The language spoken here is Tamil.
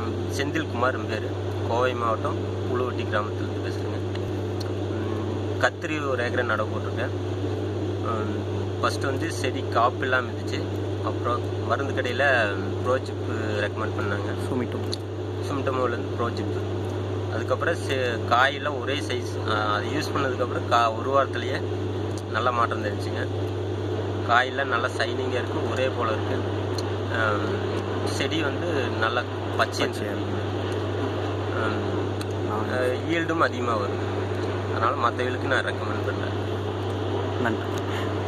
ம், செந்தில்குமார் என் பேர் கோவை மாவட்டம் புழுவட்டி கிராமத்துலேருந்து பேசுகிறேங்க கத்திரி ஒரு ஏக்கரை நடவு போட்டிருக்கேன் ஃபஸ்ட்டு வந்து செடி காப்பு இல்லாமல் இருந்துச்சு அப்புறம் மருந்து கடையில் ப்ரோஜிப்பு ரெக்கமெண்ட் பண்ணாங்க சுமிட்டும் சும்டமோலேருந்து ப்ரோஜிப்பு அதுக்கப்புறம் செ காயெல்லாம் ஒரே சைஸ் அது யூஸ் பண்ணதுக்கப்புறம் கா ஒரு வாரத்துலேயே நல்ல மாற்றம் தெரிஞ்சுங்க காயெல்லாம் நல்லா சைனிங்காக இருக்குது ஒரே போல் இருக்குது செடி வந்து நல்லா பச்சைன்னு பச்சையா சொல்லுவீங்க நான் ஈல்டும் அதிகமாக வரும் அதனால் மற்றவங்களுக்கு நான் ரெக்கமெண்ட் பண்ணுறேன் நன்றி